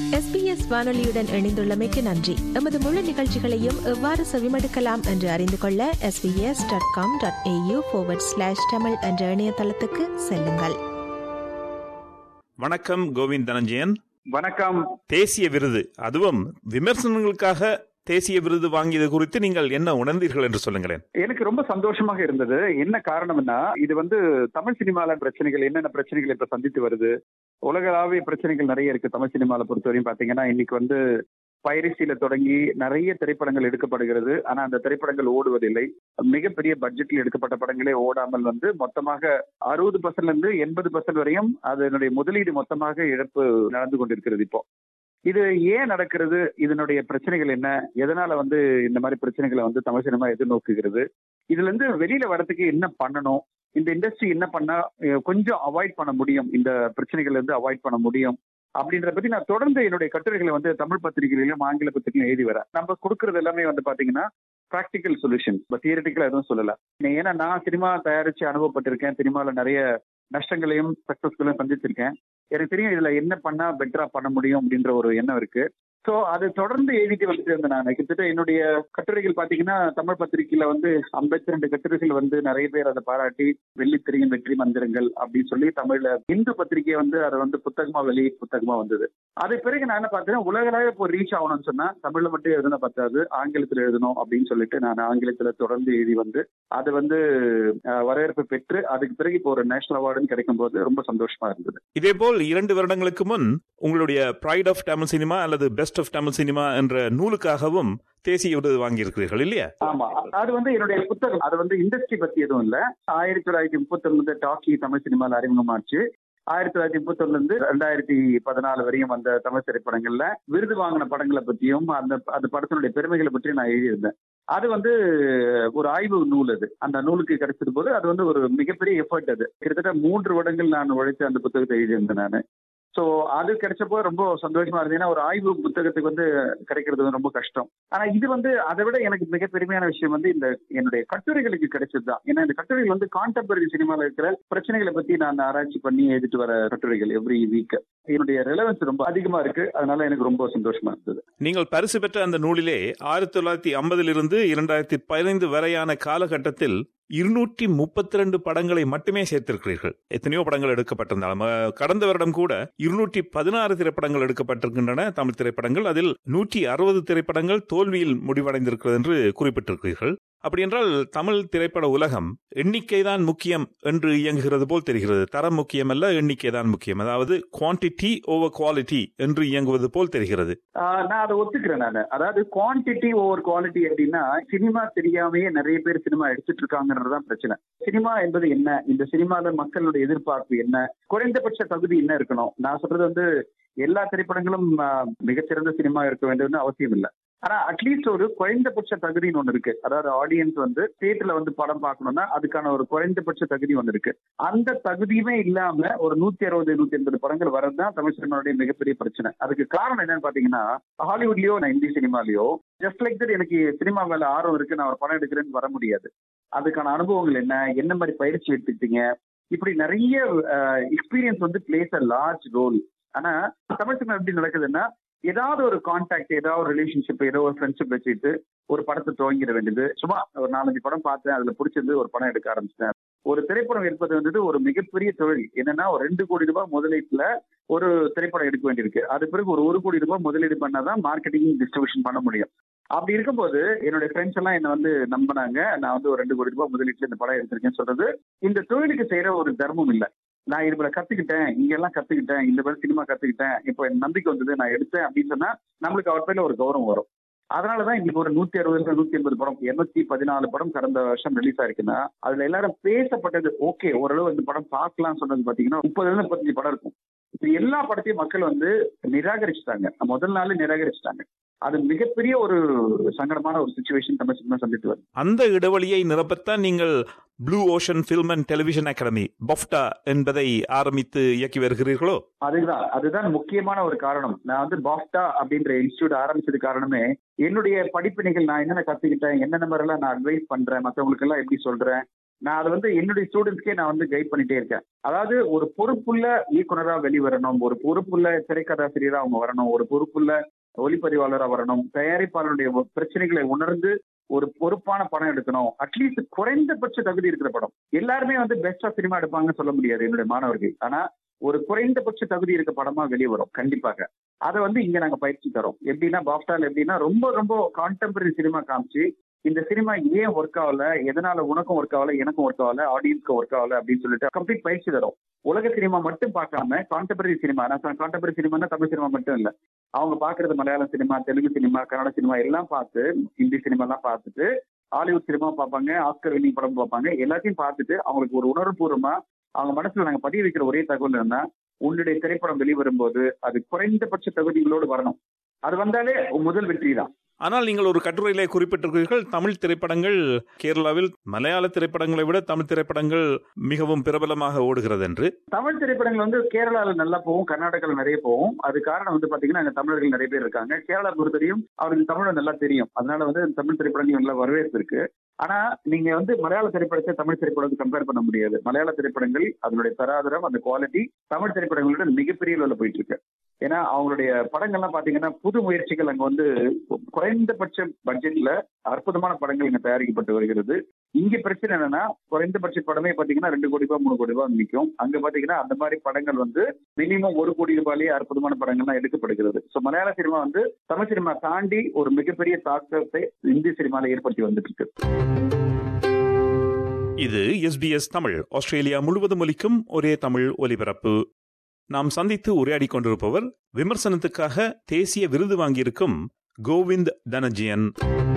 SBS வானொலியுடன் இணைந்துள்ளமைக்கு நன்றி எமது முழு நிகழ்ச்சிகளையும் எவ்வாறு செவிமடுக்கலாம் என்று அறிந்து கொள்ள SBS dot com dot AU slash Tamil என்ற இணையதளத்துக்கு செல்லுங்கள் வணக்கம் கோவிந்த் தனஞ்சயன் வணக்கம் தேசிய விருது அதுவும் விமர்சனங்களுக்காக தேசிய விருது வாங்கியது குறித்து நீங்கள் என்ன உணர்ந்தீர்கள் என்று சொல்லுங்களேன் எனக்கு ரொம்ப சந்தோஷமாக இருந்தது என்ன காரணம்னா இது வந்து தமிழ் சினிமால பிரச்சனைகள் என்னென்ன பிரச்சனைகள் இப்ப சந்தித்து வருது உலகளாவிய பிரச்சனைகள் நிறைய இருக்கு தமிழ் சினிமால பொறுத்தவரையும் பாத்தீங்கன்னா இன்னைக்கு வந்து பைரசியில தொடங்கி நிறைய திரைப்படங்கள் எடுக்கப்படுகிறது ஆனா அந்த திரைப்படங்கள் ஓடுவதில்லை மிகப்பெரிய பட்ஜெட்டில் எடுக்கப்பட்ட படங்களே ஓடாமல் வந்து மொத்தமாக அறுபது பர்சன்ட்ல இருந்து எண்பது பர்சன்ட் வரையும் அதனுடைய முதலீடு மொத்தமாக இழப்பு நடந்து கொண்டிருக்கிறது இப்போ இது ஏன் நடக்கிறது இதனுடைய பிரச்சனைகள் என்ன எதனால வந்து இந்த மாதிரி பிரச்சனைகளை வந்து தமிழ் சினிமா எதிர்நோக்குகிறது இதுல இருந்து வெளியில வரதுக்கு என்ன பண்ணணும் இந்த இண்டஸ்ட்ரி என்ன பண்ணா அஹ், கொஞ்சம் அவாய்ட் பண்ண முடியும் இந்த பிரச்சனைகள்ல இருந்து அவாய்ட் பண்ண முடியும் அப்படின்றத பத்தி நான் தொடர்ந்து என்னுடைய கட்டுரைகளை வந்து தமிழ் பத்திரிகைகளிலும் ஆங்கில பத்திரிகையிலும் எழுதி வரேன் நம்ம கொடுக்கறது எல்லாமே வந்து பாத்தீங்கன்னா ப்ராக்டிக்கல் சொல்யூஷன் இப்போ தியரட்டிக்கலா எதுவும் சொல்லல ஏன்னா நான் சினிமா தயாரிச்சு அனுபவப்பட்டிருக்கேன் சினிமாவில் நிறைய நஷ்டங்களையும் சக்சஸ்களையும் சந்திச்சிருக்கேன் எனக்கு தெரியும் இதுல என்ன பண்ணா பெட்டரா பண்ண முடியும் அப்படின்ற ஒரு எண்ணம் இருக்கு ஸோ அது தொடர்ந்து எழுதிட்டு வந்துட்டு இருந்தேன் நான் கிட்டத்தட்ட என்னுடைய கட்டுரைகள் பாத்தீங்கன்னா தமிழ் பத்திரிகையில வந்து ஐம்பத்தி ரெண்டு கட்டுரைகள் வந்து நிறைய பேர் அதை பாராட்டி வெள்ளித்திரையின் வெற்றி மந்திரங்கள் அப்படின்னு சொல்லி தமிழ்ல இந்து பத்திரிகை வந்து அதை வந்து புத்தகமா வெளியே புத்தகமா வந்தது அது பிறகு நான் என்ன பார்த்தேன் உலகளாக இப்போ ரீச் ஆகணும்னு சொன்னா தமிழ்ல மட்டும் எழுதுனா பத்தாது ஆங்கிலத்தில் எழுதணும் அப்படின்னு சொல்லிட்டு நான் ஆங்கிலத்துல தொடர்ந்து எழுதி வந்து அது வந்து அஹ், வரவேற்பு பெற்று அதுக்கு பிறகு இப்போ ஒரு நேஷனல் அவார்டுன்னு கிடைக்கும் போது ரொம்ப சந்தோஷமா இருந்தது இதேபோல் இரண்டு வருடங்களுக்கு முன் உங்களுடைய ப்ரைட் ஆஃப் தமிழ் சினிமா அல்லது பெஸ்ட் ஆஃப் தமிழ் சினிமா என்ற நூலுக்காகவும் தேசிய விருது வாங்கியிருக்கிறீர்கள் இல்லையா ஆமா அது வந்து என்னுடைய புத்தகம் அது வந்து இண்டஸ்ட்ரி பத்தி எதுவும் இல்ல ஆயிரத்தி தொள்ளாயிரத்தி முப்பத்தி ஒன்பது டாக்கி தமிழ் சினிமால அறிமுகமாச்சு ஆயிரத்தி தொள்ளாயிரத்தி முப்பத்தி ஒண்ணுல இருந்து ரெண்டாயிரத்தி பதினாலு வரையும் வந்த தமிழ் திரைப்படங்கள்ல விருது வாங்கின படங்களை பத்தியும் அந்த அந்த படத்தினுடைய பெருமைகளை பற்றியும் நான் எழுதியிருந்தேன் அது வந்து ஒரு ஆய்வு நூல் அது அந்த நூலுக்கு கிடைச்சது போது அது வந்து ஒரு மிகப்பெரிய எஃபர்ட் அது கிட்டத்தட்ட மூன்று வருடங்கள் நான் உழைத்து அந்த புத்தகத்தை எழுதியிருந்தேன் நான் ஸோ அது கிடைச்சப்போ ரொம்ப சந்தோஷமா இருந்தது ஏன்னா ஒரு ஆய்வு புத்தகத்துக்கு வந்து கிடைக்கிறது வந்து ரொம்ப கஷ்டம் ஆனா இது வந்து அதை விட எனக்கு மிக பெருமையான விஷயம் வந்து இந்த என்னுடைய கட்டுரைகளுக்கு கிடைச்சது தான் ஏன்னா இந்த கட்டுரைகள் வந்து கான்டெம்பரரி சினிமாவில் இருக்கிற பிரச்சனைகளை பத்தி நான் ஆராய்ச்சி பண்ணி எழுதிட்டு வர கட்டுரைகள் எவ்ரி வீக் என்னுடைய ரெலவன்ஸ் ரொம்ப அதிகமா இருக்கு அதனால எனக்கு ரொம்ப சந்தோஷமா இருந்தது நீங்கள் பரிசு பெற்ற அந்த நூலிலே ஆயிரத்தி தொள்ளாயிரத்தி ஐம்பதிலிருந்து இரண்டாயிரத்தி பதினைந்து வரையான காலகட்டத்தில் இருநூற்றி முப்பத்தி ரெண்டு படங்களை மட்டுமே சேர்த்திருக்கிறீர்கள் எத்தனையோ படங்கள் எடுக்கப்பட்டிருந்தாலும் அஹ், கடந்த வருடம் கூட இருநூற்றி பதினாறு திரைப்படங்கள் எடுக்கப்பட்டிருக்கின்றன தமிழ் திரைப்படங்கள் அதில் நூற்றி அறுபது திரைப்படங்கள் தோல்வியில் முடிவடைந்திருக்கிறது என்று குறிப்பிட்டிருக்கிறீர்கள் அப்படி என்றால் தமிழ் திரைப்பட உலகம் எண்ணிக்கைதான் முக்கியம் என்று இயங்குகிறது போல் தெரிகிறது தரம் முக்கியம் அல்ல எண்ணிக்கை தான் முக்கியம் அதாவது குவான்டிட்டி ஓவர் குவாலிட்டி என்று இயங்குவது போல் தெரிகிறது ஆஹ் நான் அதை ஒத்துக்கிறேன் நான் அதாவது குவான்டிட்டி ஓவர் குவாலிட்டி அப்படின்னா சினிமா தெரியாமையே நிறைய பேர் சினிமா எடுத்துட்டு இருக்காங்கன்றதுதான் பிரச்சனை சினிமா என்பது என்ன இந்த சினிமால மக்களுடைய எதிர்பார்ப்பு என்ன குறைந்தபட்ச தகுதி என்ன இருக்கணும் நான் சொல்றது வந்து எல்லா திரைப்படங்களும் ஆஹ், மிகச்சிறந்த சினிமா இருக்க வேண்டும்னு அவசியம் இல்லை ஆனா அட்லீஸ்ட் ஒரு குறைந்தபட்ச தகுதின்னு ஒண்ணு இருக்கு அதாவது ஆடியன்ஸ் வந்து தியேட்டர்ல வந்து படம் பார்க்கணும்னா அதுக்கான ஒரு குறைந்தபட்ச தகுதி ஒண்ணு இருக்கு அந்த தகுதியுமே இல்லாம ஒரு நூத்தி அறுபது நூத்தி எண்பது படங்கள் வரதுதான் தமிழ் சினிமாவுடைய மிகப்பெரிய பிரச்சனை அதுக்கு காரணம் என்னன்னு பாத்தீங்கன்னா ஹாலிவுட்லயோ நான் இந்தி சினிமாலயோ ஜஸ்ட் லைக் தட் எனக்கு சினிமா மேல ஆர்வம் இருக்கு நான் ஒரு படம் எடுக்கிறேன்னு வர முடியாது அதுக்கான அனுபவங்கள் என்ன என்ன மாதிரி பயிற்சி எடுத்துக்கிட்டீங்க இப்படி நிறைய எக்ஸ்பீரியன்ஸ் வந்து பிளேஸ் அ லார்ஜ் ரோல் ஆனா தமிழ் சினிமா எப்படி நடக்குதுன்னா ஏதாவது ஒரு கான்டாக்ட் ஏதாவது ஒரு ரிலேஷன்ஷிப் ஏதோ ஒரு ஃப்ரெண்ட்ஷிப் வச்சுட்டு ஒரு படத்தை துவங்கிட வேண்டியது சும்மா ஒரு நாலஞ்சு படம் பார்த்தேன் அதுல பிடிச்சது ஒரு படம் எடுக்க ஆரம்பிச்சிட்டேன் ஒரு திரைப்படம் எடுப்பது வந்து ஒரு மிகப்பெரிய தொழில் என்னன்னா ஒரு ரெண்டு கோடி ரூபாய் முதலீட்டுல ஒரு திரைப்படம் எடுக்க வேண்டியிருக்கு அது பிறகு ஒரு ஒரு கோடி ரூபாய் முதலீடு பண்ணாதான் மார்க்கெட்டிங் டிஸ்ட்ரிபியூஷன் பண்ண முடியும் அப்படி இருக்கும்போது என்னுடைய ஃப்ரெண்ட்ஸ் எல்லாம் என்ன வந்து நம்பினாங்க நான் வந்து ஒரு ரெண்டு கோடி ரூபாய் முதலீட்டுல இந்த படம் எடுத்திருக்கேன்னு சொல்றது இந்த தொழிலுக்கு செய்யற ஒரு தர்மம் இல்ல நான் இதுல கத்துக்கிட்டேன் இங்க எல்லாம் கத்துக்கிட்டேன் இந்த மாதிரி சினிமா கத்துக்கிட்டேன் இப்போ என் நம்பிக்கை வந்தது நான் எடுத்தேன் அப்படின்னு சொன்னா நம்மளுக்கு அவர் பேர்ல ஒரு கௌரவம் வரும் அதனாலதான் இன்னைக்கு ஒரு நூத்தி அறுபது நூத்தி எண்பது படம் இருநூத்தி பதினாலு படம் கடந்த வருஷம் ரிலீஸ் ஆயிருக்குன்னா அதுல எல்லாரும் பேசப்பட்டது ஓகே ஓரளவு இந்த படம் பார்க்கலாம் சொன்னது பாத்தீங்கன்னா முப்பதுல இருந்து முப்பத்தஞ்சு படம் இருக்கும் இது எல்லா படத்தையும் மக்கள் வந்து நிராகரிச்சுட்டாங்க முதல் நாள் நிராகரிச்சுட்டாங்க அது மிகப்பெரிய ஒரு சங்கடமான ஒரு சுச்சுவேஷன் தமிழ் சினிமா சந்தித்து வருது அந்த இடைவெளியை நிரப்பத்தான் நீங்கள் blue ocean film and television academy BAFTA என்பதை ஆரம்பித்து இயக்கி வருகிறீர்களோ அதுதான் அதுதான் முக்கியமான ஒரு காரணம் நான் வந்து பாஃப்டா அப்படின்ற இன்ஸ்டியூட் ஆரம்பிச்சது காரணமே என்னுடைய படிப்பினைகள் நான் என்னென்ன கத்துக்கிட்டேன் என்னென்ன மாதிரி எல்லாம் நான் அட்வைஸ் பண்றேன் மற்றவங்களுக்கு எல்லாம் எப்படி சொல்றேன் நான் அதை வந்து என்னுடைய ஸ்டூடெண்ட்ஸ்க்கே நான் வந்து கைட் பண்ணிட்டே இருக்கேன் அதாவது ஒரு பொறுப்புள்ள இயக்குனரா வெளிவரணும் ஒரு பொறுப்புள்ள திரைக்கதாசிரியரா அவங்க வரணும் ஒரு பொறுப்புள்ள ஒளிப்பதிவாளரா வரணும் தயாரிப்பாளருடைய பிரச்சனைகளை உணர்ந்து ஒரு பொறுப்பான படம் எடுக்கணும் அட்லீஸ்ட் குறைந்தபட்ச தகுதி இருக்கிற படம் எல்லாருமே வந்து பெஸ்டா சினிமா எடுப்பாங்கன்னு சொல்ல முடியாது என்னுடைய மாணவர்கள் ஆனா ஒரு குறைந்தபட்ச தகுதி இருக்க படமா வெளியே வரும் கண்டிப்பாக அதை வந்து இங்க நாங்க பயிற்சி தரோம் எப்படின்னா பாப்டால் எப்படின்னா ரொம்ப ரொம்ப கான்டெம்பரரி சினிமா காமிச்சு இந்த சினிமா ஏன் ஒர்க் ஆகல எதனால உனக்கும் ஒர்க் ஆகல எனக்கும் ஒர்க் ஆகல ஆடியன்ஸ்க்கு ஒர்க் ஆகல அப்படின்னு சொல்லிட்டு கம்ப்ளீட் பயிற்சி தரும் உலக சினிமா மட்டும் பார்க்காம கான்டெம்பரரி சினிமா நான் கான்டெம்பரரி சினிமானா தமிழ் சினிமா மட்டும் இல்ல அவங்க பாக்குறது Malayala cinema Telugu cinema Kannada cinema எல்லாம் பார்த்து ஹிந்தி சினிமா எல்லாம் பார்த்துட்டு ஹாலிவுட் சினிமா பார்ப்பாங்க ஆஸ்கர் வின்னிங் படம் பார்ப்பாங்க எல்லாத்தையும் பார்த்துட்டு அவங்களுக்கு ஒரு உணர்வுபூர்வமா அவங்க மனசுல நாங்க பதிய வைக்கிற ஒரே தகவல் என்னன்னா உன்னுடைய திரைப்படம் வெளிவரும்போது அது குறைந்தபட்ச தகுதிகளோடு வரணும் அது வந்தாலே முதல் வெற்றி தான் ஆனால் நீங்கள் ஒரு கட்டுரையிலே குறிப்பிட்டிருக்கிறீர்கள் தமிழ் திரைப்படங்கள் கேரளாவில் மலையாள திரைப்படங்களை விட தமிழ் திரைப்படங்கள் மிகவும் பிரபலமாக ஓடுகிறது என்று தமிழ் திரைப்படங்கள் வந்து கேரளால நல்லா போகும் கர்நாடகாவில் நிறைய போகும் அது காரணம் வந்து பாத்தீங்கன்னா அங்க தமிழர்கள் நிறைய பேர் இருக்காங்க கேரளா பொறுத்தவரையும் அவருக்கு தமிழ் நல்லா தெரியும் அதனால வந்து தமிழ் திரைப்படங்கள் நல்ல வரவேற்பு இருக்கு ஆனா நீங்க வந்து மலையாள திரைப்படத்தை தமிழ் திரைப்படத்தை கம்பேர் பண்ண முடியாது மலையாள திரைப்படங்கள் அதனுடைய தராதரம் அந்த குவாலிட்டி தமிழ் திரைப்படங்களோட மிகப்பெரிய அளவில் போயிட்டு இருக்கு ஏன்னா அவங்களுடைய படங்கள்லாம் பாத்தீங்கன்னா புது முயற்சிகள் அங்க வந்து குறைந்தபட்ச பட்ஜெட்ல அற்புதமான படங்கள் இங்க தயாரிக்கப்பட்டு வருகிறது இங்க பிரச்சனை என்னன்னா குறைந்தபட்ச படமே பாத்தீங்கன்னா ரெண்டு கோடி ரூபாய் மூணு கோடி ரூபாய் நிற்கும் அங்க பாத்தீங்கன்னா அந்த மாதிரி படங்கள் வந்து மினிமம் ஒரு கோடி ரூபாயிலேயே அற்புதமான படங்கள்லாம் எடுக்கப்படுகிறது ஸோ மலையாள சினிமா வந்து தமிழ் சினிமா தாண்டி ஒரு மிகப்பெரிய தாக்கத்தை இந்தி சினிமால ஏற்படுத்தி வந்துட்டு இருக்கு இது எஸ்பிஎஸ் தமிழ் ஆஸ்திரேலியா முழுவதும் ஒலிக்கும் ஒரே தமிழ் ஒலிபரப்பு நாம் சந்தித்து உரையாடிக் கொண்டிருப்பவர் விமர்சனத்துக்காக தேசிய விருது வாங்கியிருக்கும் கோவிந்த் தனஜியன்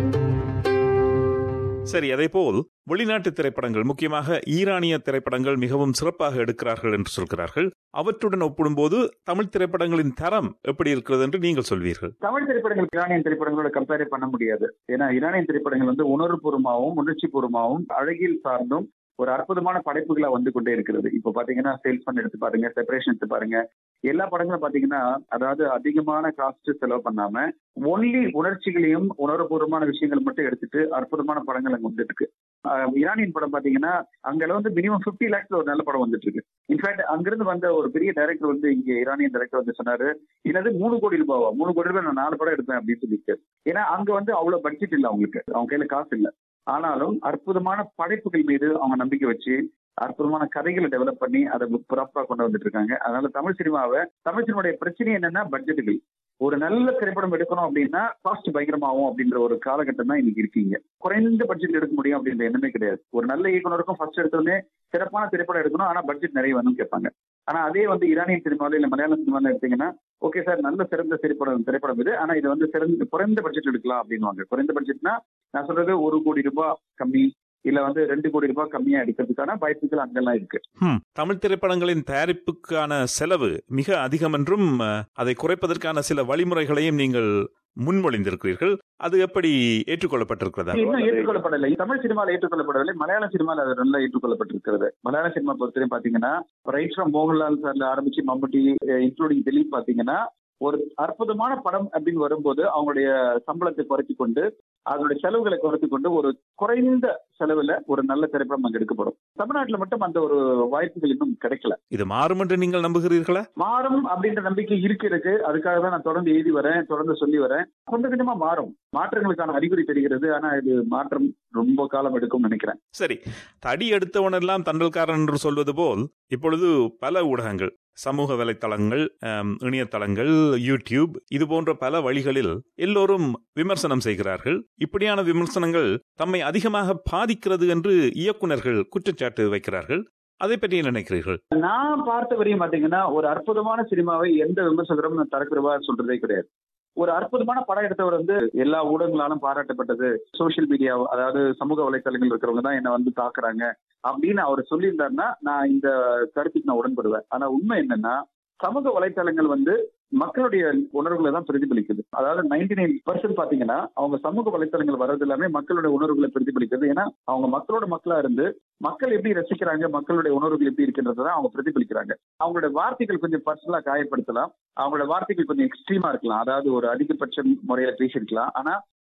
சரி அதேபோல் வெளிநாட்டு திரைப்படங்கள் முக்கியமாக ஈரானிய திரைப்படங்கள் மிகவும் சிறப்பாக எடுக்கிறார்கள் என்று சொல்கிறார்கள் அவற்றுடன் ஒப்பிடும்போது தமிழ் திரைப்படங்களின் தரம் எப்படி இருக்கிறது என்று நீங்கள் சொல்வீர்கள் தமிழ் திரைப்படங்கள் ஈரானியன் திரைப்படங்களோட கம்பேர் பண்ண முடியாது ஏன்னா ஈரானியன் திரைப்படங்கள் வந்து உணர்வுபூர்வமாகவும் உணர்ச்சி பூர்வமாகவும் அழகில் சார்ந்தும் ஒரு அற்புதமான படைப்புகளா வந்து கொண்டே இருக்கிறது இப்போ பாத்தீங்கன்னா சேல்ஸ் பண்ண எடுத்து பாருங்க செப்பரேஷன் எடுத்து பாருங்க எல்லா படங்களும் பாத்தீங்கன்னா அதாவது அதிகமான காஸ்ட் செலவு பண்ணாம ஒன்லி உணர்ச்சிகளையும் உணர்வுபூர்வமான விஷயங்கள் மட்டும் எடுத்துட்டு அற்புதமான படங்கள் அங்க வந்துட்டு இருக்கு ஈரானியன் படம் பாத்தீங்கன்னா அங்க வந்து மினிமம் பிப்டி லேக்ஸ்ல ஒரு நல்ல படம் வந்துட்டு இருக்கு இன்ஃபேக்ட் அங்கிருந்து வந்த ஒரு பெரிய டைரக்டர் வந்து இங்க ஈரானியன் டைரக்டர் வந்து சொன்னாரு என்னது மூணு கோடி ரூபாவா மூணு கோடி ரூபாய் நான் நாலு படம் எடுப்பேன் அப்படின்னு சொல்லிட்டு ஏன்னா அங்க வந்து அவ்வளவு பட்ஜெட் இல்லை அவங்களுக்கு அவங்க கையில காசு இல்லை ஆனாலும் அற்புதமான படைப்புகள் மீது அவங்க நம்பிக்கை வச்சு அற்புதமான கதைகளை டெவலப் பண்ணி அதை ப்ராப்பரா கொண்டு வந்துட்டு இருக்காங்க அதனால தமிழ் சினிமாவை தமிழ் சினிமாவுடைய பிரச்சனை என்னன்னா பட்ஜெட்டுகள் ஒரு நல்ல திரைப்படம் எடுக்கணும் அப்படின்னா காஸ்ட் பயங்கரமாகும் அப்படின்ற ஒரு காலகட்டம் தான் இன்னைக்கு இருக்கீங்க குறைந்த பட்ஜெட் எடுக்க முடியும் அப்படின்ற எண்ணமே கிடையாது ஒரு நல்ல இயக்குனருக்கும் ஃபர்ஸ்ட் எடுத்தோடனே சிறப்பான திரைப்படம் எடுக்கணும் ஆனா பட்ஜெட் நிறைய வேணும்னு கேட்பாங்க ஆனா அதே வந்து ஈரானியன் சினிமாவில இல்ல மலையாள சினிமால எடுத்தீங்கன்னா ஓகே சார் நல்ல சிறந்த திரைப்படம் திரைப்படம் இது ஆனா இது வந்து சிறந்த குறைந்த பட்ஜெட் எடுக்கலாம் அப்படின்வாங்க குறைந்த பட்ஜெட்னா நான் சொல்றது ஒரு கோடி ரூபாய் கம்மி இல்ல வந்து ரெண்டு கோடி ரூபாய் கம்மியா எடுக்கிறதுக்கான வாய்ப்புகள் அங்கெல்லாம் இருக்கு தமிழ் திரைப்படங்களின் தயாரிப்புக்கான செலவு மிக அதிகம் என்றும் அதை குறைப்பதற்கான சில வழிமுறைகளையும் நீங்கள் முன்மொழிந்திருக்கிறீர்கள் அது எப்படி ஏற்றுக்கொள்ளப்பட்டிருக்கிறதா இன்னும் ஏற்றுக்கொள்ளப்படவில்லை தமிழ் சினிமாவில் ஏற்றுக்கொள்ளப்படவில்லை மலையாள சினிமாவில் அது நல்லா ஏற்றுக்கொள்ளப்பட்டிருக்கிறது மலையாள சினிமா பொறுத்தவரையும் பாத்தீங்கன்னா ரைட் ஃப்ரம் மோகன்லால் சார்ல ஆரம்பிச்சு மம்முட்டி இன்க்ளூடிங் திலீப் பாத்தீங்கன்னா ஒரு அற்புதமான படம் அப்படின்னு வரும்போது அவங்களுடைய சம்பளத்தை குறைச்சி கொண்டு அதனுடைய செலவுகளை குறைத்து கொண்டு ஒரு குறைந்த செலவுல ஒரு நல்ல திரைப்படம் அங்க எடுக்கப்படும் தமிழ்நாட்டில் மட்டும் அந்த ஒரு வாய்ப்புகள் இன்னும் கிடைக்கல இது மாறும் என்று நீங்கள் நம்புகிறீர்களா மாறும் அப்படின்ற நம்பிக்கை இருக்கிறது அதுக்காக தான் நான் தொடர்ந்து எழுதி வரேன் தொடர்ந்து சொல்லி வரேன் கொஞ்சம் கொஞ்சமா மாறும் மாற்றங்களுக்கான அறிகுறி தெரிகிறது ஆனா இது மாற்றம் ரொம்ப காலம் எடுக்கும் நினைக்கிறேன் சரி தடி எடுத்தவனெல்லாம் தண்டல்காரன் என்று சொல்வது போல் இப்பொழுது பல ஊடகங்கள் சமூக வலைத்தளங்கள் இணையதளங்கள் யூடியூப் இது போன்ற பல வழிகளில் எல்லோரும் விமர்சனம் செய்கிறார்கள் இப்படியான விமர்சனங்கள் தம்மை அதிகமாக பாதிக்கிறது என்று இயக்குநர்கள் குற்றச்சாட்டு வைக்கிறார்கள் அதை பற்றி நினைக்கிறீர்கள் நான் பார்த்த வரையும் பாத்தீங்கன்னா ஒரு அற்புதமான சினிமாவை எந்த விமர்சகரும் தரக்குறைவா சொல்றதே கிடையாது ஒரு அற்புதமான படம் எடுத்தவர் வந்து எல்லா ஊடகங்களாலும் பாராட்டப்பட்டது சோசியல் மீடியா அதாவது சமூக வலைத்தளங்கள் இருக்கிறவங்க தான் என்ன வந்து தாக்குறாங்க அப்படின்னு அவர் சொல்லியிருந்தாருன்னா நான் இந்த கருத்துக்கு நான் உடன்படுவேன் ஆனா உண்மை என்னன்னா சமூக வலைத்தளங்கள் வந்து மக்களுடைய உணர்வுகளை தான் பிரதிபலிக்குது அதாவது நைன்டி நைன் பர்சன்ட் பாத்தீங்கன்னா அவங்க சமூக வலைத்தளங்கள் வர்றது எல்லாமே மக்களுடைய உணர்வுகளை பிரதிபலிக்கிறது ஏன்னா அவங்க மக்களோட மக்களா இருந்து மக்கள் எப்படி ரசிக்கிறாங்க மக்களுடைய உணர்வுகள் எப்படி இருக்கின்றதான் அவங்க பிரதிபலிக்கிறாங்க அவங்களுடைய வார்த்தைகள் கொஞ்சம் பர்சனலா காயப்படுத்தலாம் அவங்களோட வார்த்தைகள் கொஞ்சம் எக்ஸ்ட்ரீமா இருக்கலாம் அதாவது ஒரு அதிகபட்ச முறையில பேசியிருக்கலாம் ஆனா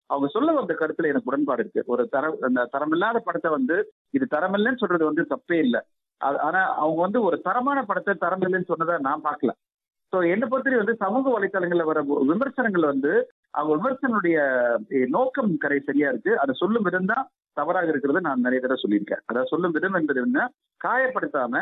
அவங்க சொல்ல வந்த கருத்துல எனக்கு உடன்பாடு இருக்கு ஒரு தரம் அந்த தரமில்லாத படத்தை வந்து இது தரமில்லைன்னு சொல்றது வந்து தப்பே இல்லை ஆனா அவங்க வந்து ஒரு தரமான படத்தை தரம் இல்லைன்னு சொன்னதை நான் பார்க்கல ஸோ என்னை பொறுத்தவரை வந்து சமூக வலைத்தளங்கள்ல வர விமர்சனங்கள் வந்து அவங்க விமர்சனுடைய நோக்கம் கரை சரியா இருக்கு அதை சொல்லும் விதம் தான் தவறாக இருக்கிறது நான் நிறைய தடவை சொல்லியிருக்கேன் அதாவது சொல்லும் விதம் என்பது என்ன காயப்படுத்தாம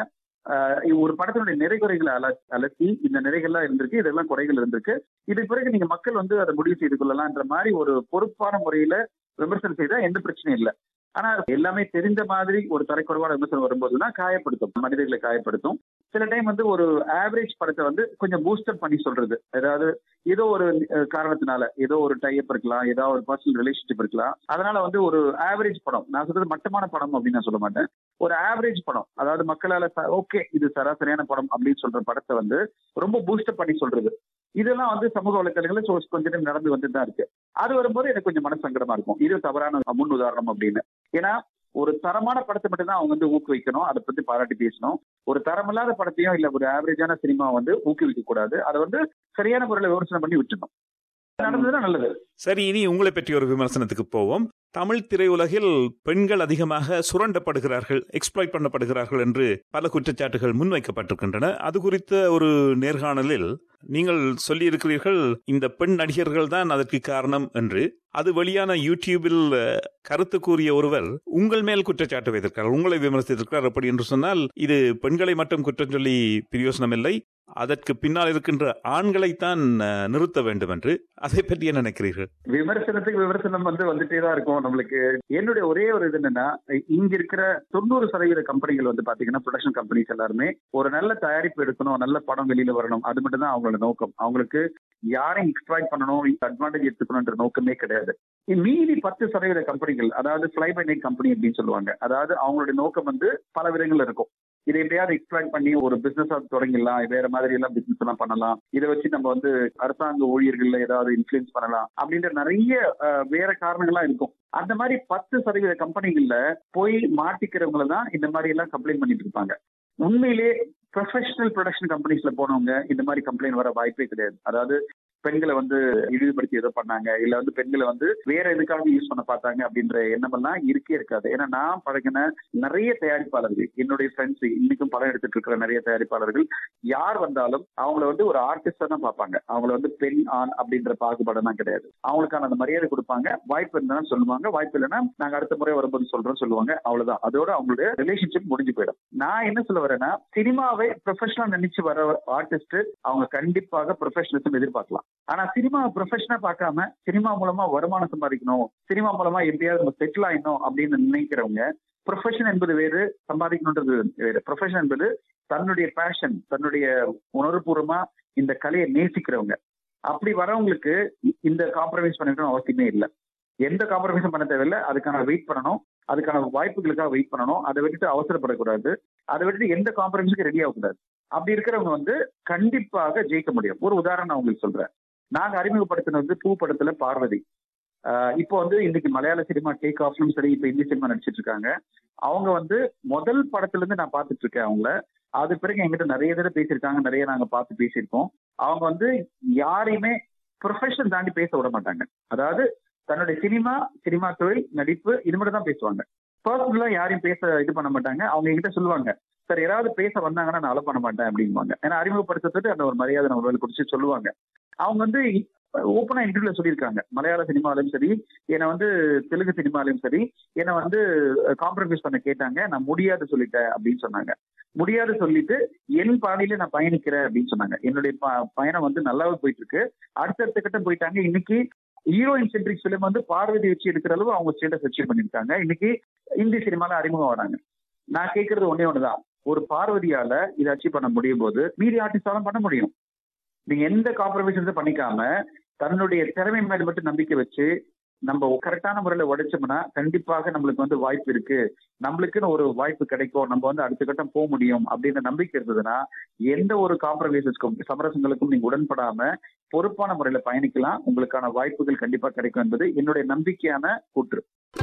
ஒரு படத்தினுடைய நிறைகுறைகளை அல அலசி இந்த நிறைகள்லாம் இருந்திருக்கு இதெல்லாம் குறைகள் இருந்திருக்கு இதுக்கு பிறகு நீங்க மக்கள் வந்து அதை முடிவு செய்து கொள்ளலாம்ன்ற மாதிரி ஒரு பொறுப்பான முறையில விமர்சனம் செய்தா எந்த பிரச்சனையும் இல்லை ஆனா எல்லாமே தெரிந்த மாதிரி ஒரு தரைக்குறைவான விமர்சனம் வரும்போதுதான் காயப்படுத்தும் மனிதர்களை காயப்படுத்தும் சில டைம் வந்து ஒரு ஆவரேஜ் படத்தை வந்து கொஞ்சம் பூஸ்டர் பண்ணி சொல்றது அதாவது ஏதோ ஒரு காரணத்தினால ஏதோ ஒரு டைப் இருக்கலாம் ஏதோ ஒரு பர்சனல் ரிலேஷன்ஷிப் இருக்கலாம் அதனால வந்து ஒரு ஆவரேஜ் படம் நான் சொல்றது மட்டமான படம் அப்படின்னு நான் சொல்ல மாட்டேன் ஒரு ஆவரேஜ் படம் அதாவது மக்களால ஓகே இது சராசரியான படம் அப்படின்னு சொல்ற படத்தை வந்து ரொம்ப பூஸ்டர் பண்ணி சொல்றது இதெல்லாம் வந்து சமூக வலைத்தளங்களில் கொஞ்ச நேரம் நடந்து வந்து தான் இருக்கு அது வரும்போது எனக்கு கொஞ்சம் மன சங்கடமா இருக்கும் இது தவறான முன் உதாரணம் அப்படின்னு ஏன்னா ஒரு தரமான படத்தை மட்டும் தான் அவங்க வந்து ஊக்குவிக்கணும் அதை பத்தி பாராட்டி பேசணும் ஒரு தரமில்லாத படத்தையும் இல்ல ஒரு ஆவரேஜான சினிமா வந்து ஊக்குவிக்க கூடாது அதை வந்து சரியான முறையில் விமர்சனம் பண்ணி விட்டுணும் நடந்ததுன்னா நல்லது சரி இனி உங்களை பற்றி ஒரு விமர்சனத்துக்கு போவோம் தமிழ் திரையுலகில் பெண்கள் அதிகமாக சுரண்டப்படுகிறார்கள் எக்ஸ்ப்ளாய்ட் பண்ணப்படுகிறார்கள் என்று பல குற்றச்சாட்டுகள் முன்வைக்கப்பட்டிருக்கின்றன அது குறித்த ஒரு நேர்காணலில் நீங்கள் சொல்லியிருக்கிறீர்கள் இந்த பெண் நடிகர்கள் தான் அதற்கு காரணம் என்று அது வெளியான யூடியூபில் கருத்து கூறிய ஒருவர் உங்கள் மேல் குற்றச்சாட்டு வைத்திருக்கிறார் உங்களை விமர்சித்திருக்கிறார் அப்படி என்று சொன்னால் இது பெண்களை மட்டும் குற்றம் சொல்லி பிரயோசனம் இல்லை அதற்கு பின்னால் இருக்கின்ற ஆண்களைத்தான் நிறுத்த வேண்டும் என்று அதை பற்றி என்ன நினைக்கிறீர்கள் விமர்சனத்துக்கு விமர்சனம் வந்து வந்துட்டே தான் இருக்கும் நம்மளுக்கு என்னுடைய ஒரே ஒரு இது என்னன்னா இங்க இருக்கிற தொண்ணூறு சதவீத கம்பெனிகள் வந்து பாத்தீங்கன்னா ப்ரொடக்ஷன் கம்பெனிஸ் எல்லாருமே ஒரு நல்ல தயாரிப்பு எடுக்கணும் நல்ல படம் வெளியில வரணும் அது மட்டும் தான் அவங்களோட நோக்கம் அவங்களுக்கு யாரையும் எக்ஸ்ட்ராக்ட் பண்ணணும் அட்வான்டேஜ் எடுத்துக்கணும்ன்ற நோக்கமே கிடையாது மீதி பத்து சதவீத கம்பெனிகள் அதாவது ஃபிளை பை நைட் கம்பெனி அப்படின்னு சொல்லுவாங்க அதாவது அவங்களுடைய நோக்கம் வந்து பல விதங்கள் இருக்கும் இதை எப்படியாவது எக்ஸ்பிளைன் பண்ணி ஒரு பிசினஸ் தொடங்கிடலாம் வேற மாதிரி எல்லாம் பிசினஸ் எல்லாம் பண்ணலாம் இதை வச்சு நம்ம வந்து அரசாங்க ஊழியர்கள்ல ஏதாவது இன்ஃபுளுன்ஸ் பண்ணலாம் அப்படின்ற நிறைய வேற காரணங்கள்லாம் இருக்கும் அந்த மாதிரி பத்து சதவீத கம்பெனிகள்ல போய் மாட்டிக்கிறவங்கள தான் இந்த மாதிரி எல்லாம் கம்ப்ளைண்ட் பண்ணிட்டு இருப்பாங்க உண்மையிலே ப்ரொஃபஷனல் ப்ரொடக்ஷன் கம்பெனிஸ்ல போனவங்க இந்த மாதிரி கம்ப்ளைண்ட் வர வாய்ப்பே கிடையாது அதாவது பெண்களை வந்து இழிவுபடுத்தி ஏதோ பண்ணாங்க இல்ல வந்து பெண்களை வந்து வேற எதுக்காக யூஸ் பண்ண பார்த்தாங்க அப்படின்ற எண்ணம் எல்லாம் இருக்கே இருக்காது ஏன்னா நான் பழகின நிறைய தயாரிப்பாளர்கள் என்னுடைய ஃப்ரெண்ட்ஸ் இன்னைக்கும் படம் எடுத்துட்டு இருக்கிற நிறைய தயாரிப்பாளர்கள் யார் வந்தாலும் அவங்கள வந்து ஒரு ஆர்டிஸ்டா தான் பார்ப்பாங்க அவங்கள வந்து பெண் ஆண் அப்படின்ற பாகுபாடம் தான் கிடையாது அவங்களுக்கான அந்த மரியாதை கொடுப்பாங்க வாய்ப்பு இருந்தாலும் சொல்லுவாங்க வாய்ப்பு இல்லைன்னா நாங்க அடுத்த முறை வரும்போது சொல்றோம் சொல்லுவாங்க அவ்வளவுதான் அதோட அவங்களுடைய ரிலேஷன்ஷிப் முடிஞ்சு போயிடும் நான் என்ன சொல்ல வரேன்னா சினிமாவை ப்ரொஃபஷனல் நினைச்சு வர ஆர்டிஸ்ட் அவங்க கண்டிப்பாக ப்ரொஃபஷனலிசம் எதிர்பார்க்கலாம் ஆனா சினிமா ப்ரொஃபஷனா பார்க்காம சினிமா மூலமா வருமானம் சம்பாதிக்கணும் சினிமா மூலமா எப்படியாவது நம்ம செட்டில் ஆயிடணும் அப்படின்னு நினைக்கிறவங்க ப்ரொஃபஷன் என்பது வேறு சம்பாதிக்கணுன்றது வேறு ப்ரொஃபஷன் என்பது தன்னுடைய பேஷன் தன்னுடைய உணர்வுபூர்வமா இந்த கலையை நேசிக்கிறவங்க அப்படி வரவங்களுக்கு இந்த காம்ப்ரமைஸ் பண்ணிக்கணும் அவசியமே இல்லை எந்த காம்ப்ரமைஸும் பண்ண தேவையில்லை அதுக்கான வெயிட் பண்ணணும் அதுக்கான வாய்ப்புகளுக்காக வெயிட் பண்ணணும் அதை விட்டுட்டு அவசரப்படக்கூடாது அதை விட்டுட்டு எந்த காம்ப்ரமைஸுக்கு ரெடி ஆகக்கூடாது அப்படி இருக்கிறவங்க வந்து கண்டிப்பாக ஜெயிக்க முடியும் ஒரு உதாரணம் நான் உங்களுக்கு சொல்றேன் நாங்க அறிமுகப்படுத்தினது வந்து பூ படத்துல பார்வதி இப்போ வந்து இன்னைக்கு மலையாள சினிமா டேக் ஆஃப்லும் சரி இப்ப இந்தி சினிமா நடிச்சிட்டு இருக்காங்க அவங்க வந்து முதல் படத்துல இருந்து நான் பார்த்துட்டு இருக்கேன் அவங்கள அது பிறகு எங்கிட்ட நிறைய தடவை பேசியிருக்காங்க நிறைய நாங்க பார்த்து பேசியிருக்கோம் அவங்க வந்து யாரையுமே ப்ரொஃபஷன் தாண்டி பேச விட மாட்டாங்க அதாவது தன்னுடைய சினிமா சினிமா தொழில் நடிப்பு இது மட்டும் தான் பேசுவாங்க பர்சனலா யாரையும் பேச இது பண்ண மாட்டாங்க அவங்க எங்கிட்ட சொல்லுவாங்க சார் யாராவது பேச வந்தாங்கன்னா நான் அலோ பண்ண மாட்டேன் அப்படிங்குவாங்க ஏன்னா அறிமுகப்படுத்துறது அந்த ஒரு மரியாதை நம்ம குறிச்சு சொல்லுவாங்க அவங்க வந்து ஓப்பனா இன்டர்வியூல சொல்லியிருக்காங்க மலையாள சினிமாலையும் சரி என்னை வந்து தெலுங்கு சினிமாலையும் சரி என்னை வந்து காம்ப்ரமைஸ் பண்ண கேட்டாங்க நான் முடியாது சொல்லிட்டேன் அப்படின்னு சொன்னாங்க முடியாது சொல்லிட்டு என் பாதையில நான் பயணிக்கிறேன் அப்படின்னு சொன்னாங்க என்னுடைய பயணம் வந்து நல்லாவே போயிட்டு இருக்கு அடுத்தடுத்த கட்டம் போயிட்டாங்க இன்னைக்கு ஹீரோயின் சென்ட்ரிக் ஃபிலிம் வந்து பார்வதி வச்சு எடுக்கிற அளவு அவங்க ஸ்டேட்டஸ் அச்சீவ் பண்ணிருக்காங்க இன்னைக்கு இந்தி சினிமால அறிமுகம் வராங்க நான் கேட்கறது ஒன்னே ஒண்ணுதான் ஒரு பார்வதியால இதை அச்சீவ் பண்ண முடியும் போது மீதி ஆர்டிஸ்டாலும் பண்ண முடியும் நீங்க எந்த காம்ப்ரமைஸ் பண்ணிக்காம தன்னுடைய திறமை மேல மட்டும் நம்பிக்கை வச்சு நம்ம கரெக்டான முறையில உடைச்சோம்னா கண்டிப்பாக நம்மளுக்கு வந்து வாய்ப்பு இருக்கு நம்மளுக்குன்னு ஒரு வாய்ப்பு கிடைக்கும் நம்ம வந்து அடுத்த கட்டம் போக முடியும் அப்படின்ற நம்பிக்கை இருந்ததுன்னா எந்த ஒரு காம்ப்ரமைசஸ்க்கும் சமரசங்களுக்கும் நீங்க உடன்படாம பொறுப்பான முறையில பயணிக்கலாம் உங்களுக்கான வாய்ப்புகள் கண்டிப்பா கிடைக்கும் என்பது என்னுடைய நம்பிக்கையான கூற்று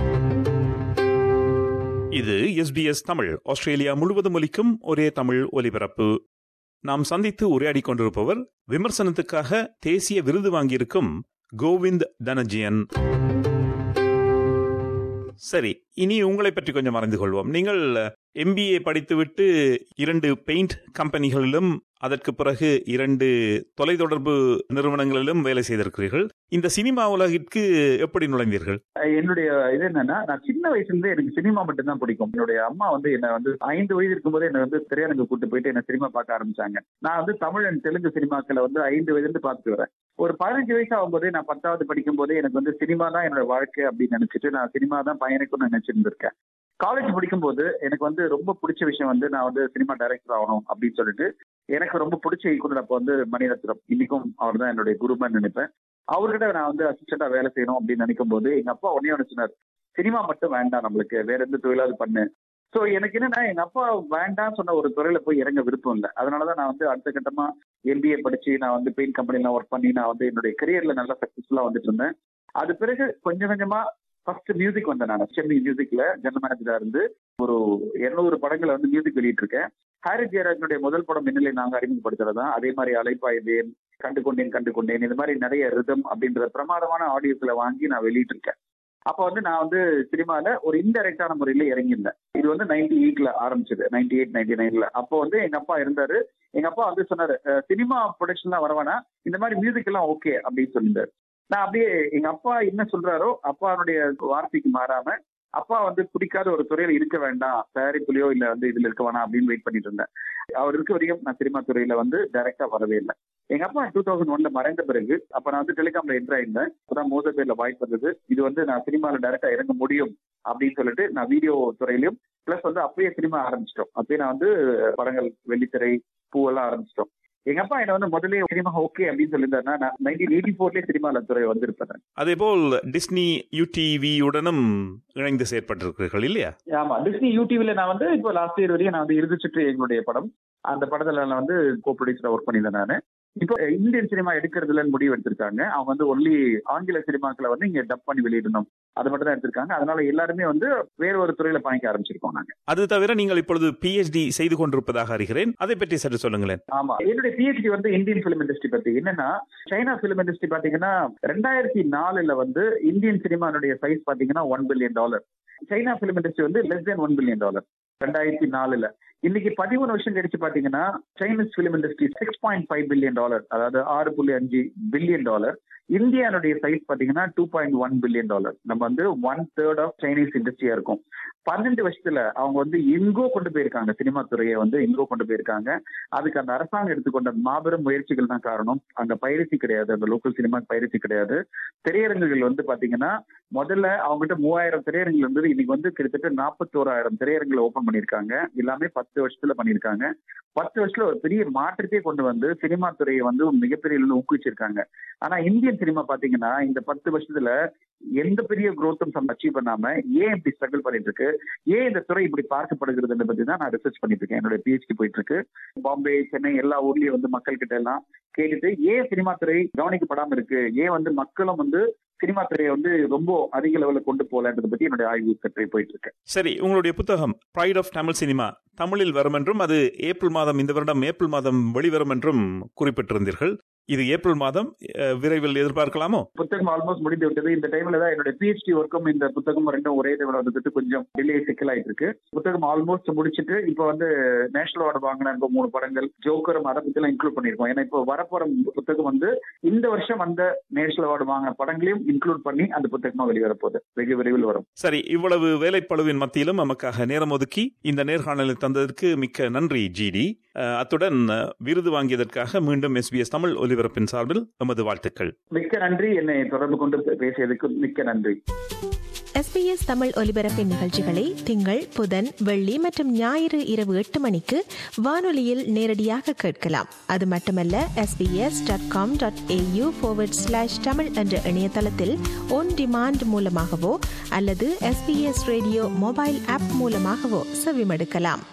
இது எஸ்பிஎஸ் தமிழ் ஆஸ்திரேலியா முழுவதும் ஒலிக்கும் ஒரே தமிழ் ஒலிபரப்பு நாம் சந்தித்து உரையாடி கொண்டிருப்பவர் விமர்சனத்துக்காக தேசிய விருது வாங்கியிருக்கும் கோவிந்த் தனஜியன் சரி இனி உங்களை பற்றி கொஞ்சம் அறிந்து கொள்வோம் நீங்கள் எம்பிஏ படித்துவிட்டு இரண்டு பெயிண்ட் கம்பெனிகளிலும் அதற்கு பிறகு இரண்டு தொலைத்தொடர்பு நிறுவனங்களிலும் வேலை செய்திருக்கிறீர்கள் இந்த சினிமா உலகிற்கு எப்படி நுழைந்தீர்கள் என்னுடைய இது என்னன்னா நான் சின்ன வயசுல இருந்தே எனக்கு சினிமா மட்டும் தான் பிடிக்கும் என்னுடைய அம்மா வந்து என்ன வந்து ஐந்து வயது இருக்கும்போது என்ன வந்து திரையரங்கு கூட்டு போயிட்டு என்ன சினிமா பார்க்க ஆரம்பிச்சாங்க நான் வந்து தமிழ் அண்ட் தெலுங்கு சினிமாக்களை வந்து ஐந்து வயதுல இருந்து பார்த்துட்டு வரேன் ஒரு பதினஞ்சு வயசு ஆகும்போதே நான் பத்தாவது படிக்கும் போதே எனக்கு வந்து சினிமா தான் என்னோட வாழ்க்கை அப்படின்னு நினைச்சிட்டு நான் சினிமா தான் பயணிக்கணும்னு நினைச்சிருந்திருக்கேன் காலேஜ் படிக்கும்போது எனக்கு வந்து ரொம்ப பிடிச்ச விஷயம் வந்து நான் வந்து சினிமா டைரக்டர் ஆகணும் அப்படின்னு சொல்லிட்டு எனக்கு ரொம்ப பிடிச்ச இயக்குனர் அப்போ வந்து மணிரத்னம் இன்னைக்கும் அவர் தான் என்னுடைய குருமன் நினைப்பேன் அவர்கிட்ட நான் வந்து அசிஸ்டண்டா வேலை செய்யணும் அப்படின்னு நினைக்கும் போது எங்க அப்பா உடனே ஒன்று சொன்னார் சினிமா மட்டும் வேண்டாம் நம்மளுக்கு வேற எந்த தொழிலாவது பண்ணு ஸோ எனக்கு என்னன்னா எங்க அப்பா வேண்டாம் சொன்ன ஒரு துறையில போய் இறங்க விருப்பம் இல்லை அதனாலதான் நான் வந்து அடுத்த கட்டமா எம்பிஏ படிச்சு நான் வந்து பெயிண்ட் கம்பெனிலாம் ஒர்க் பண்ணி நான் வந்து என்னுடைய கரியர்ல நல்லா சக்சஸ்ஃபுல்லா வந்துட்டு இருந்தேன் அது பிறகு கொஞ்சம் கொஞ்சமா ஃபர்ஸ்ட் மியூசிக் வந்தேன் நான் சென்னை மியூசிக்ல ஜெனரல் மேனேஜரா இருந்து ஒரு இருநூறு படங்களை வந்து மியூசிக் வெளியிட்டு இருக்கேன் ஹாரி ஜெயராஜனுடைய முதல் படம் மின்னலை நாங்க அறிமுகப்படுத்துறதா அதே மாதிரி அலைப்பாய்தேன் கண்டு கொண்டேன் கண்டு கொண்டேன் இந்த மாதிரி நிறைய ரிதம் அப்படின்ற பிரமாதமான ஆடியோக்களை வாங்கி நான் வெளியிட்டு இருக்கேன் அப்ப வந்து நான் வந்து சினிமால ஒரு இன்டெரக்டான முறையில இறங்கியிருந்தேன் இது வந்து நைன்டி எயிட்ல ஆரம்பிச்சது நைன்டி எயிட் நைன்டி நைன்ல அப்போ வந்து எங்க அப்பா இருந்தாரு எங்க அப்பா வந்து சொன்னாரு சினிமா ப்ரொடக்ஷன்லாம் வரவேனா இந்த மாதிரி மியூசிக் எல்லாம் ஓகே அப்படின்னு சொல்லியிருந்தாரு நான் அப்படியே எங்க அப்பா என்ன சொல்றாரோ அப்பாவுடைய வார்த்தைக்கு மாறாம அப்பா வந்து பிடிக்காத ஒரு துறையில இருக்க வேண்டாம் தயாரிப்புலயோ இல்ல வந்து இதுல இருக்க வேணாம் அப்படின்னு வெயிட் பண்ணிட்டு இருந்தேன் அவர் இருக்க வரைக்கும் நான் சினிமா துறையில வந்து டைரக்டா வரவே இல்லை எங்க அப்பா டூ தௌசண்ட் ஒன்ல மறைந்த பிறகு அப்ப நான் வந்து டெலிகாம்ல என்ட்ரு ஆயிருந்தேன் அப்பதான் மோத பேர்ல வாய்ப்பு வந்தது இது வந்து நான் சினிமால டைரக்டா இறங்க முடியும் அப்படின்னு சொல்லிட்டு நான் வீடியோ துறையிலும் பிளஸ் வந்து அப்பயே சினிமா ஆரம்பிச்சிட்டோம் அப்பயே நான் வந்து படங்கள் வெள்ளித்திரை பூவெல்லாம் ஆரம்பிச்சிட்டோம் எங்க அப்பா என்ன வந்து முதல்ல சினிமா ஓகே அப்படின்னு சொல்லியிருந்தாருன்னா நான் நைன்டீன் எயிட்டி ஃபோர்லேயே சினிமால துறை வந்திருப்பேன் அதே போல் டிஸ்னி யூடிவியுடனும் இணைந்து செயற்பட்டிருக்கிறீர்கள் இல்லையா ஆமா டிஸ்னி யூடிவில நான் வந்து இப்போ லாஸ்ட் இயர் வரையும் நான் வந்து இறுதி சுற்று எங்களுடைய படம் அந்த படத்துல நான் வந்து கோ ப்ரொடியூசரா ஒர்க் பண்ணியிருந்தேன் நான் இப்போ இந்தியன் சினிமா எடுக்கிறதுல முடிவு எடுத்திருக்காங்க அவங்க வந்து ஒன்லி ஆங்கில சினிமாக்களை வந்து இங்க டப் பண்ணி வெளியிடணும் அது மட்டும் தான் எடுத்திருக்காங்க அதனால எல்லாருமே வந்து வேற ஒரு துறையில பயணிக்க ஆரம்பிச்சிருக்கோம் நாங்க அது தவிர நீங்கள் இப்பொழுது பிஹெச்டி செய்து கொண்டிருப்பதாக அறிகிறேன் அதை பற்றி சற்று சொல்லுங்களேன் ஆமா என்னுடைய பிஹெச்டி வந்து இந்தியன் பிலிம் இண்டஸ்ட்ரி பத்தி என்னன்னா சைனா பிலிம் இண்டஸ்ட்ரி பாத்தீங்கன்னா ரெண்டாயிரத்தி நாலுல வந்து இந்தியன் சினிமானுடைய சைஸ் பாத்தீங்கன்னா one billion dollar China film industry வந்து less than one billion dollar ரெண்டாயிரத்தி நாலுல இன்னைக்கு பதிமூணு வருஷம் கழிச்சு பாத்தீங்கன்னா Chinese film industry six point five billion dollar அதாவது ஆறு புள்ளி அஞ்சு பில்லியன் டாலர் இந்தியானுடைய சைஸ் பாத்தீங்கன்னா two point one billion dollar நம்ம வந்து ஒன் தேர்ட் ஆஃப் சைனீஸ் இண்டஸ்ட்ரியா இருக்கும் பன்னெண்டு வருஷத்துல அவங்க வந்து எங்கோ கொண்டு போயிருக்காங்க சினிமா துறையை வந்து எங்கோ கொண்டு போயிருக்காங்க அதுக்கு அந்த அரசாங்கம் எடுத்துக்கொண்ட மாபெரும் முயற்சிகள் தான் காரணம் அங்க பயிற்சி கிடையாது அந்த லோக்கல் சினிமா பயிற்சி கிடையாது திரையரங்குகள் வந்து பாத்தீங்கன்னா முதல்ல அவங்ககிட்ட மூவாயிரம் திரையரங்குகள் இருந்தது இன்னைக்கு வந்து கிட்டத்தட்ட நாற்பத்தோராயிரம் திரையரங்குகள் ஓபன் பண்ணியிருக்காங்க எல்லாமே பத்து வருஷத்துல பண்ணியிருக்காங்க பத்து வருஷத்துல ஒரு பெரிய மாற்றத்தையே கொண்டு வந்து சினிமா துறையை வந்து மிகப்பெரிய அளவில் ஊக்குவிச்சிருக்காங்க ஆனா இந்தியன் சினிமா பாத்தீங்கன்னா இந்த பத்து வருஷத்துல எந்த பெரிய குரோத்தும் அச்சீவ் பண்ணாம ஏன் இப்படி ஸ்ட்ரகிள் பண்ணிட்டு இருக்கு ஏன் இந்த துறை இப்படி பார்க்கப்படுகிறது பத்தி தான் நான் ரிசர்ச் பண்ணிட்டு இருக்கேன் என்னோட பிஹெச்டி போயிட்டு இருக்கு பாம்பே சென்னை எல்லா ஊர்லயும் வந்து மக்கள் கிட்ட எல்லாம் கேட்டுட்டு ஏன் சினிமா துறை கவனிக்கப்படாம இருக்கு ஏன் வந்து மக்களும் வந்து சினிமா துறையை வந்து ரொம்ப அதிக லெவலில் கொண்டு போகலன்றதை பத்தி என்னுடைய ஆய்வு கட்டுரை போயிட்டு இருக்கு சரி உங்களுடைய புத்தகம் ப்ரைட் ஆஃப் தமிழ் சினிமா தமிழில் வரும் என்றும் அது ஏப்ரல் மாதம் இந்த வருடம் ஏப்ரல் மாதம் வெளிவரும் என்றும் குறிப்பிட்டிருந்தீர்கள் இது ஏப்ரல் மாதம் விரைவில் எதிர்பார்க்கலாமோ புத்தகம் ஆல்மோஸ்ட் முடிந்து விட்டது இந்த டைம்ல தான் என்னுடைய பிஹெச்டி ஒர்க்கும் இந்த புத்தகம் ரெண்டும் ஒரே டைம்ல வந்துட்டு கொஞ்சம் டிலே சிக்கலாயிட்டு இருக்கு புத்தகம் ஆல்மோஸ்ட் முடிச்சுட்டு இப்போ வந்து நேஷனல் அவார்டு வாங்கின இப்போ மூணு படங்கள் ஜோக்கரும் அதை பத்தி எல்லாம் இன்க்ளூட் பண்ணிருக்கோம் ஏன்னா இப்போ வரப்போற புத்தகம் வந்து இந்த வருஷம் வந்த நேஷனல் அவார்டு வாங்கின படங்களையும் இன்க்ளூட் பண்ணி அந்த புத்தகமா வெளிவர போகுது வெகு விரைவில் வரும் சரி இவ்வளவு வேலைப்பழுவின் மத்தியிலும் நமக்காக நேரம் ஒதுக்கி இந்த நேர்காணலை தந்ததற்கு மிக்க நன்றி ஜிடி அத்துடன் விருது வாங்கியதற்காக மீண்டும் எஸ்பிஎஸ் தமிழ் ஒலிபரப்பின் சார்பில் எமது வாழ்த்துக்கள் மிக்க நன்றி என்னை தொடர்பு கொண்டு பேசியதுக்கு மிக்க நன்றி எஸ்பிஎஸ் தமிழ் ஒலிபரப்பின் நிகழ்ச்சிகளை திங்கள் புதன் வெள்ளி மற்றும் ஞாயிறு இரவு எட்டு மணிக்கு வானொலியில் நேரடியாக கேட்கலாம் அது மட்டுமல்ல SBS dot com dot AU forward slash Tamil என்ற இணையதளத்தில் ஒன் டிமாண்ட் மூலமாகவோ அல்லது எஸ்பிஎஸ் ரேடியோ மொபைல் ஆப் மூலமாகவோ செவிமடுக்கலாம்